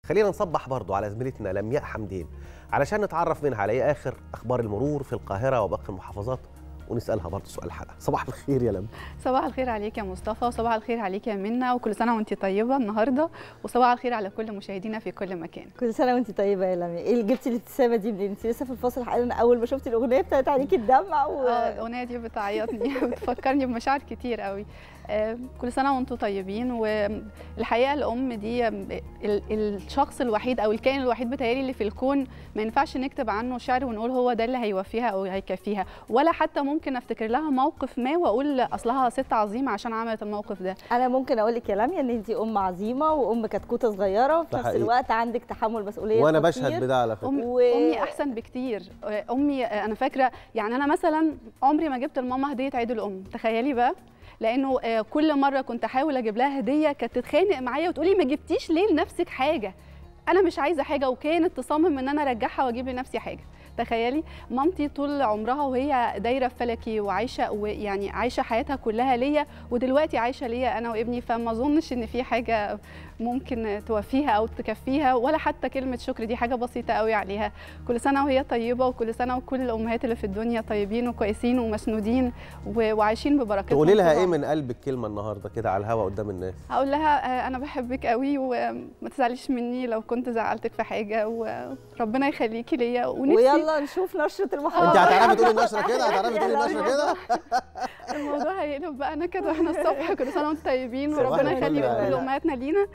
خلينا نصبح برضو على زميلتنا لمياء حمدين علشان نتعرف منها على ايه اخر اخبار المرور في القاهره وباقي المحافظات ونسالها برضو سؤال الحلقه صباح الخير يا لم صباح الخير عليك يا مصطفى وصباح الخير عليك يا منى وكل سنه وانت طيبه النهارده وصباح الخير على كل مشاهدينا في كل مكان كل سنه وانت طيبه يا لمياء ايه اللي جبتي الابتسامه دي منين انت لسه في الفاصل حالا اول ما شفتي الاغنيه بتاعت عليكي الدمع و... اه الاغنيه دي بتعيطني بتفكرني بمشاعر كتير قوي آه، كل سنه وانتم طيبين والحقيقه الام دي ال- الشخص الوحيد او الكائن الوحيد بتهيألي اللي في الكون ما ينفعش نكتب عنه شعر ونقول هو ده اللي هيوفيها او هيكفيها ولا حتى ممكن افتكر لها موقف ما واقول اصلها ست عظيمه عشان عملت الموقف ده انا ممكن اقول لك يا لمياء ان انت ام عظيمه وام كتكوته صغيره وفي ده نفس حقيقي. الوقت عندك تحمل مسؤوليه وانا خطير. بشهد بده على فكره أمي, و- امي احسن بكتير امي انا فاكره يعني انا مثلا عمري ما جبت لماما هديه عيد الام تخيلي بقى لانه آه، كل مره كنت احاول اجيب لها هديه كانت تتخانق معايا وتقولي ما جبتيش ليه لنفسك حاجه انا مش عايزه حاجه وكانت تصمم ان انا ارجعها واجيب لنفسي حاجه تخيلي مامتي طول عمرها وهي دايره في فلكي وعايشه ويعني عايشه حياتها كلها ليا ودلوقتي عايشه ليا انا وابني فما اظنش ان في حاجه ممكن توفيها او تكفيها ولا حتى كلمه شكر دي حاجه بسيطه قوي عليها كل سنه وهي طيبه وكل سنه وكل الامهات اللي في الدنيا طيبين وكويسين ومسنودين و- وعايشين ببركتهم تقولي لها طبعاً. ايه من قلبك كلمه النهارده كده على الهوا قدام الناس هقول لها آه، انا بحبك قوي وما تزعليش مني لو كنت زعلتك في حاجه وربنا يخليكي ليا ونفسي ويلا نشوف نشره المحافظه انت هتعرفي تقولي النشره كده هتعرفي تقولي النشره كده الموضوع هيقلب بقى نكد واحنا الصبح كل سنه وانتم طيبين صباح وربنا الفل يخلي يا كل آلاء. امهاتنا لينا